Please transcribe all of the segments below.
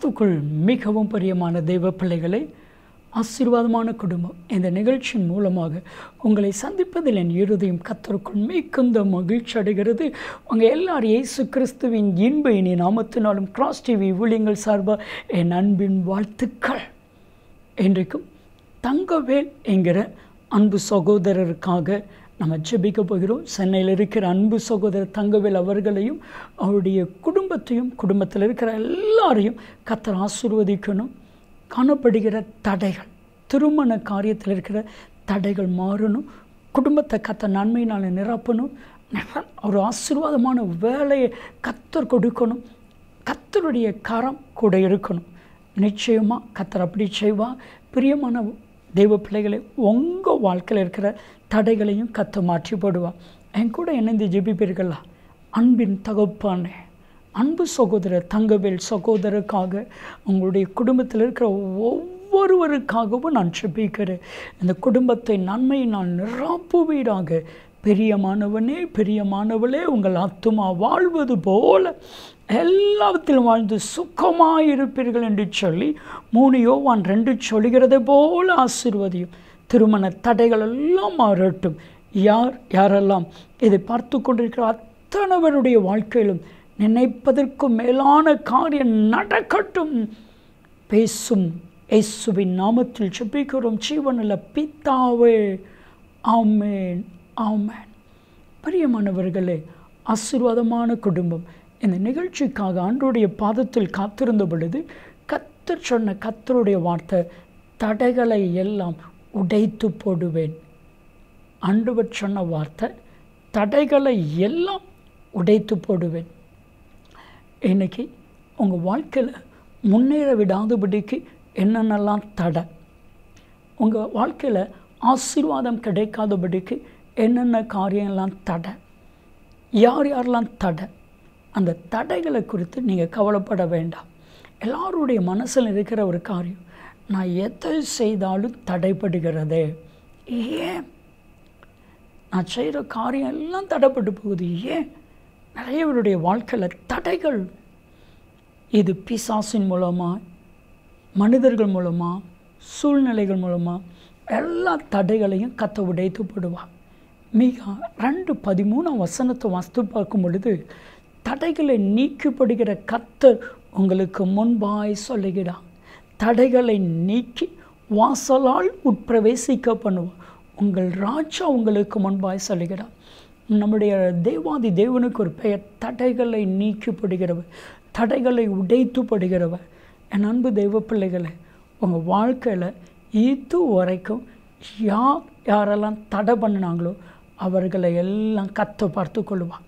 கிறிஸ்துக்குள் மிகவும் பிரியமான தெய்வ பிள்ளைகளை ஆசீர்வாதமான குடும்பம் இந்த நிகழ்ச்சியின் மூலமாக உங்களை சந்திப்பதில் என் இருதயம் கத்தருக்குள் மிகுந்த மகிழ்ச்சி அடைகிறது உங்கள் எல்லாரும் இயேசு கிறிஸ்துவின் இன்ப இனி நாமத்தினாலும் கிராஸ் டிவி ஊழியங்கள் சார்பாக என் அன்பின் வாழ்த்துக்கள் இன்றைக்கும் தங்கவேல் என்கிற அன்பு சகோதரருக்காக நம்ம ஜெபிக்க போகிறோம் சென்னையில் இருக்கிற அன்பு சகோதரர் தங்கவேல் அவர்களையும் அவருடைய குடும்பத்தையும் குடும்பத்தில் இருக்கிற எல்லாரையும் கத்தர் ஆசீர்வதிக்கணும் காணப்படுகிற தடைகள் திருமண காரியத்தில் இருக்கிற தடைகள் மாறணும் குடும்பத்தை கத்த நன்மையினால் நிரப்பணும் நிற- ஒரு ஆசீர்வாதமான வேலையை கத்தர் கொடுக்கணும் கத்தருடைய கரம் கூட இருக்கணும் நிச்சயமாக கத்தர் அப்படி செய்வா பிரியமான தெய்வ பிள்ளைகளை உங்கள் வாழ்க்கையில் இருக்கிற தடைகளையும் கத்த மாற்றி போடுவா என் கூட இணைந்து ஜெபிப்பீர்களா அன்பின் தகப்பானே அன்பு சகோதரர் தங்கவேல் சகோதரருக்காக உங்களுடைய குடும்பத்தில் இருக்கிற ஒவ்வொருவருக்காகவும் நான் ஜெபிக்கிறேன் இந்த குடும்பத்தை நன்மையினால் நிரப்புவீராக பெரியமானவனே பெரியமானவளே உங்கள் ஆத்துமா வாழ்வது போல எல்லாவற்றிலும் வாழ்ந்து சுகமாயிருப்பீர்கள் என்று சொல்லி மூணு யோவான் ரெண்டு சொல்கிறதை போல ஆசீர்வதியும் திருமண தடைகள் எல்லாம் மாறட்டும் யார் யாரெல்லாம் இதை பார்த்து கொண்டிருக்கிற அத்தனைவருடைய வாழ்க்கையிலும் நினைப்பதற்கும் மேலான காரியம் நடக்கட்டும் பேசும் இயேசுவின் நாமத்தில் செபிக்கிறோம் ஜீவனில் பித்தாவே ஆமேன் ஆமேன் பிரியமானவர்களே ஆசீர்வாதமான குடும்பம் இந்த நிகழ்ச்சிக்காக ஆண்டோடைய பாதத்தில் காத்திருந்த பொழுது கத்தர் சொன்ன கத்தருடைய வார்த்தை தடைகளை எல்லாம் உடைத்து போடுவேன் ஆண்டவர் சொன்ன வார்த்தை தடைகளை எல்லாம் உடைத்து போடுவேன் இன்னைக்கு உங்கள் வாழ்க்கையில் முன்னேற விடாதபடிக்கு என்னென்னலாம் தடை உங்கள் வாழ்க்கையில் ஆசீர்வாதம் கிடைக்காதபடிக்கு என்னென்ன காரியம்லாம் தடை யார் யாரெல்லாம் தடை அந்த தடைகளை குறித்து நீங்கள் கவலைப்பட வேண்டாம் எல்லாருடைய மனசில் இருக்கிற ஒரு காரியம் நான் எதை செய்தாலும் தடைப்படுகிறதே ஏன் நான் செய்கிற காரியம் எல்லாம் தடைப்பட்டு போகுது ஏன் நிறையவருடைய வாழ்க்கையில் தடைகள் இது பிசாசின் மூலமாக மனிதர்கள் மூலமாக சூழ்நிலைகள் மூலமாக எல்லா தடைகளையும் கத்த உடைத்து போடுவார் மிக ரெண்டு பதிமூணாம் வசனத்தை வாஸ்து பார்க்கும் பொழுது தடைகளை நீக்கப்படுகிற கத்தர் உங்களுக்கு முன்பாய் சொல்லுகிறார் தடைகளை நீக்கி வாசலால் உட்பிரவேசிக்க பண்ணுவார் உங்கள் ராஜா உங்களுக்கு முன்பாய் சொல்லுகிறார் நம்முடைய தேவாதி தேவனுக்கு ஒரு பெயர் தடைகளை நீக்கப்படுகிறவர் தடைகளை உடைத்து படுகிறவர் என் அன்பு தெய்வ பிள்ளைகளை உங்கள் வாழ்க்கையில் இது வரைக்கும் யார் யாரெல்லாம் தடை பண்ணினாங்களோ அவர்களை எல்லாம் கத்த பார்த்து கொள்வார்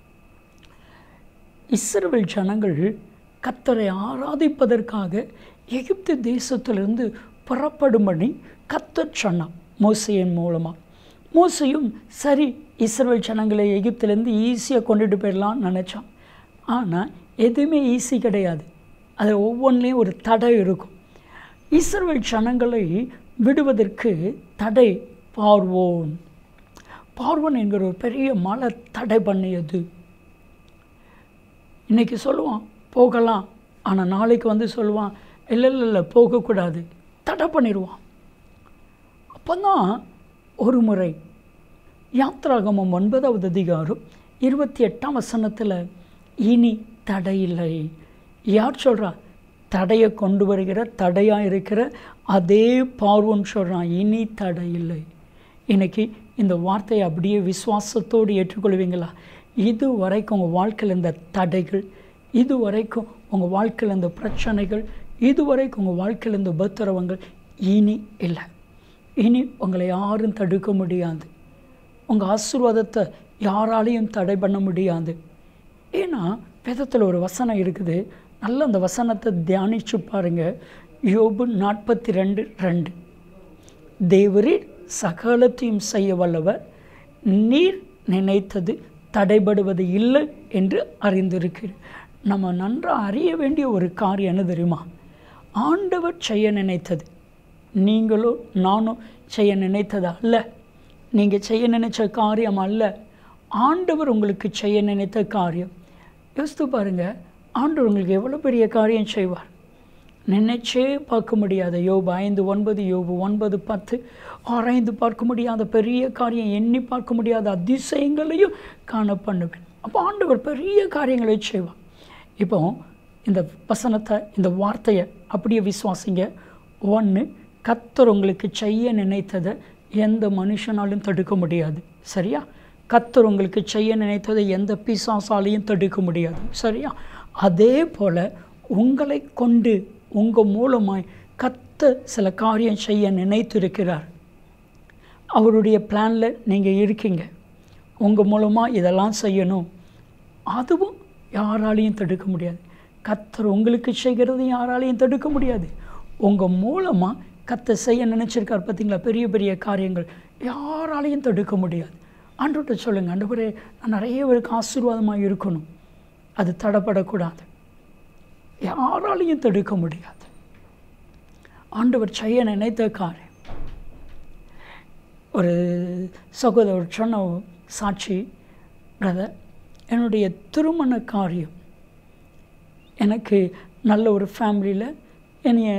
இஸ்ரவேல் ஜனங்கள் கத்தரை ஆராதிப்பதற்காக எகிப்து தேசத்திலிருந்து புறப்படும்படி கத்தர் சொன்னான் மோசையின் மூலமாக மோசையும் சரி இஸ்ரவேல் ஜனங்களை எகிப்திலேருந்து ஈஸியாக கொண்டுட்டு போயிடலாம்னு நினச்சான் ஆனால் எதுவுமே ஈஸி கிடையாது அது ஒவ்வொன்றிலையும் ஒரு தடை இருக்கும் இஸ்ரவேல் ஜனங்களை விடுவதற்கு தடை பார்வோன் பார்வன் என்கிற ஒரு பெரிய மலை தடை பண்ணியது இன்னைக்கு சொல்லுவான் போகலாம் ஆனால் நாளைக்கு வந்து சொல்லுவான் இல்லை இல்லை இல்லை போகக்கூடாது தடை பண்ணிடுவான் அப்போ தான் ஒரு முறை யாத்ராகமம் ஒன்பதாவது அதிகாரம் இருபத்தி எட்டாம் வசனத்தில் இனி தடையில்லை யார் சொல்கிறா தடையை கொண்டு வருகிற தடையாக இருக்கிற அதே பார்வன் சொல்கிறான் இனி தடையில்லை இன்னைக்கு இந்த வார்த்தையை அப்படியே விசுவாசத்தோடு ஏற்றுக்கொள்வீங்களா இது வரைக்கும் உங்கள் வாழ்க்கையில் இந்த தடைகள் இது வரைக்கும் உங்கள் வாழ்க்கையில் இந்த பிரச்சனைகள் இது வரைக்கும் உங்கள் வாழ்க்கையில் இந்த உபத்திரவங்கள் இனி இல்லை இனி உங்களை யாரும் தடுக்க முடியாது உங்கள் ஆசீர்வாதத்தை யாராலையும் தடை பண்ண முடியாது ஏன்னா வேதத்தில் ஒரு வசனம் இருக்குது நல்ல அந்த வசனத்தை தியானிச்சு பாருங்க யோபு நாற்பத்தி ரெண்டு ரெண்டு தேவரீர் சகலத்தையும் செய்ய வல்லவர் நீர் நினைத்தது தடைபடுவது இல்லை என்று அறிந்திருக்கிறேன் நம்ம நன்றாக அறிய வேண்டிய ஒரு காரியம் என்ன தெரியுமா ஆண்டவர் செய்ய நினைத்தது நீங்களோ நானும் செய்ய நினைத்தது அல்ல நீங்கள் செய்ய நினைச்ச காரியம் அல்ல ஆண்டவர் உங்களுக்கு செய்ய நினைத்த காரியம் யோசித்து பாருங்க ஆண்டவர் உங்களுக்கு எவ்வளோ பெரிய காரியம் செய்வார் நினைச்சே பார்க்க முடியாத யோபு ஐந்து ஒன்பது யோபு ஒன்பது பத்து ஆராய்ந்து பார்க்க முடியாத பெரிய காரியம் எண்ணி பார்க்க முடியாத அதிசயங்களையும் காண பண்ணுவேன் அப்போ ஆண்டவர் பெரிய காரியங்களை செய்வார் இப்போ இந்த வசனத்தை இந்த வார்த்தையை அப்படியே விசுவாசிங்க ஒன்று கத்தர் உங்களுக்கு செய்ய நினைத்ததை எந்த மனுஷனாலும் தடுக்க முடியாது சரியா கத்தர் உங்களுக்கு செய்ய நினைத்ததை எந்த பிசாசாலையும் தடுக்க முடியாது சரியா அதே போல் உங்களை கொண்டு உங்கள் மூலமாய் கத்த சில காரியம் செய்ய நினைத்திருக்கிறார் அவருடைய பிளானில் நீங்கள் இருக்கீங்க உங்கள் மூலமாக இதெல்லாம் செய்யணும் அதுவும் யாராலையும் தடுக்க முடியாது கத்தர் உங்களுக்கு செய்கிறது யாராலையும் தடுக்க முடியாது உங்கள் மூலமாக கத்தை செய்ய நினச்சிருக்கார் பார்த்தீங்களா பெரிய பெரிய காரியங்கள் யாராலையும் தடுக்க முடியாது ஆண்டவர்கிட்ட சொல்லுங்கள் ஆண்டவரே நான் நிறைய பேருக்கு ஆசீர்வாதமாக இருக்கணும் அது தடப்படக்கூடாது யாராலையும் தடுக்க முடியாது ஆண்டவர் செய்ய நினைத்த காரியம் ஒரு சகோதரர் சொன்ன சாட்சி பிரதர் என்னுடைய திருமண காரியம் எனக்கு நல்ல ஒரு ஃபேமிலியில் என்னைய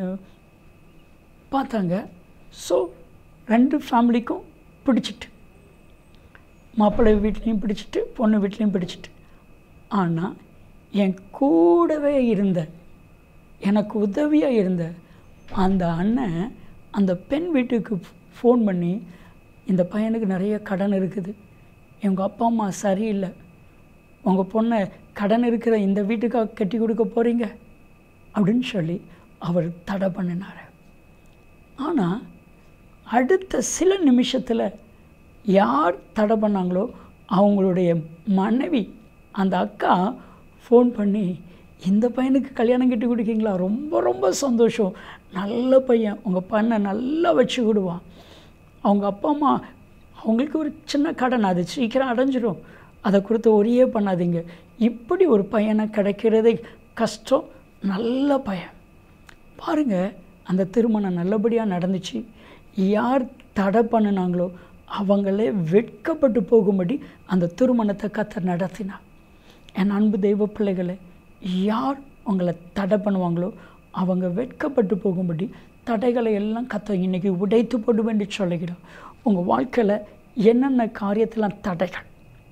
பார்த்தாங்க ஸோ ரெண்டு ஃபேமிலிக்கும் பிடிச்சிட்டு மாப்பிள்ளை வீட்லேயும் பிடிச்சிட்டு பொண்ணு வீட்லேயும் பிடிச்சிட்டு ஆனால் என் கூடவே இருந்த எனக்கு உதவியாக இருந்த அந்த அண்ணன் அந்த பெண் வீட்டுக்கு ஃபோன் பண்ணி இந்த பையனுக்கு நிறைய கடன் இருக்குது எங்கள் அப்பா அம்மா சரியில்லை உங்கள் பொண்ணை கடன் இருக்கிற இந்த வீட்டுக்காக கட்டி கொடுக்க போகிறீங்க அப்படின்னு சொல்லி அவர் தடை பண்ணினார் ஆனால் அடுத்த சில நிமிஷத்தில் யார் தடை பண்ணாங்களோ அவங்களுடைய மனைவி அந்த அக்கா ஃபோன் பண்ணி இந்த பையனுக்கு கல்யாணம் கட்டி கொடுக்கீங்களா ரொம்ப ரொம்ப சந்தோஷம் நல்ல பையன் உங்கள் பண்ணை நல்லா வச்சு விடுவான் அவங்க அப்பா அம்மா அவங்களுக்கு ஒரு சின்ன கடன் அது சீக்கிரம் அடைஞ்சிரும் அதை கொடுத்து ஒரே பண்ணாதீங்க இப்படி ஒரு பையனை கிடைக்கிறதே கஷ்டம் நல்ல பையன் பாருங்கள் அந்த திருமணம் நல்லபடியாக நடந்துச்சு யார் தடை பண்ணினாங்களோ அவங்களே வெட்கப்பட்டு போகும்படி அந்த திருமணத்தை கத்தர் நடத்தினார் என் அன்பு தெய்வ பிள்ளைகளை யார் உங்களை தடை பண்ணுவாங்களோ அவங்க வெட்கப்பட்டு போகும்படி தடைகளை எல்லாம் கத்த இன்னைக்கு உடைத்து போடும் என்று சொல்லுகிறோம் உங்கள் வாழ்க்கையில் என்னென்ன காரியத்தெல்லாம் தடைகள்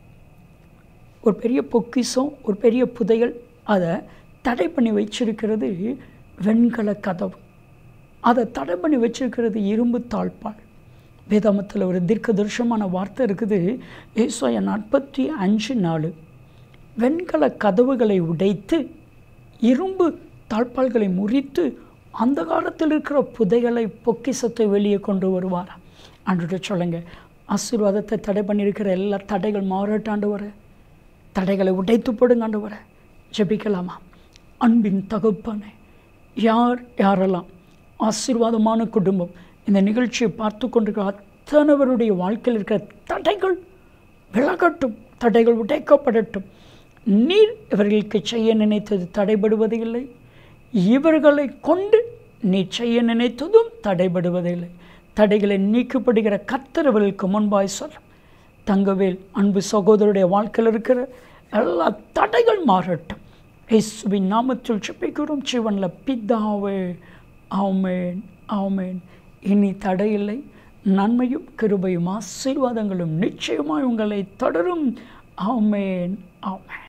ஒரு பெரிய பொக்கிஷம் ஒரு பெரிய புதையல் அதை தடை பண்ணி வச்சிருக்கிறது வெண்கல கதவு அதை தடை பண்ணி வச்சிருக்கிறது இரும்பு தாழ்பால் வேதாமத்தில் ஒரு தீர்க்க தரிசனமான வார்த்தை இருக்குது ஏசாய நாற்பத்தி அஞ்சு நாலு வெண்கல கதவுகளை உடைத்து இரும்பு தாழ்பால்களை முறித்து அந்த காலத்தில் இருக்கிற புதைகளை பொக்கிசத்தை வெளியே கொண்டு வருவார் ஆண்டு சொல்லுங்க ஆசீர்வாதத்தை தடை பண்ணியிருக்கிற எல்லா தடைகள் மாறட்டாண்டு வர தடைகளை உடைத்து போடுங்க ஆண்டு வர ஜெபிக்கலாமா அன்பின் தகுப்பனே யார் யாரெல்லாம் ஆசீர்வாதமான குடும்பம் இந்த நிகழ்ச்சியை பார்த்து கொண்டிருக்கிற அத்தனைவருடைய வாழ்க்கையில் இருக்கிற தடைகள் விலகட்டும் தடைகள் உடைக்கப்படட்டும் நீர் இவர்களுக்கு செய்ய நினைத்தது தடைபடுவது இல்லை இவர்களை கொண்டு நீ செய்ய நினைத்ததும் தடைபடுவதில்லை தடைகளை நீக்கப்படுகிற கத்தரவர்களுக்கு முன்பாய் சொல்லும் தங்கவேல் அன்பு சகோதரருடைய வாழ்க்கையில் இருக்கிற எல்லா தடைகள் மாறட்டும் இயேசுவின் நாமத்தில் செப்பிக்கிறோம் சிவனில் பிதாவே ஆமேன் ஆமேன் இனி தடையில்லை நன்மையும் கிருபையும் ஆசீர்வாதங்களும் நிச்சயமாய் உங்களை தொடரும் ஆமேன் ஆமேன்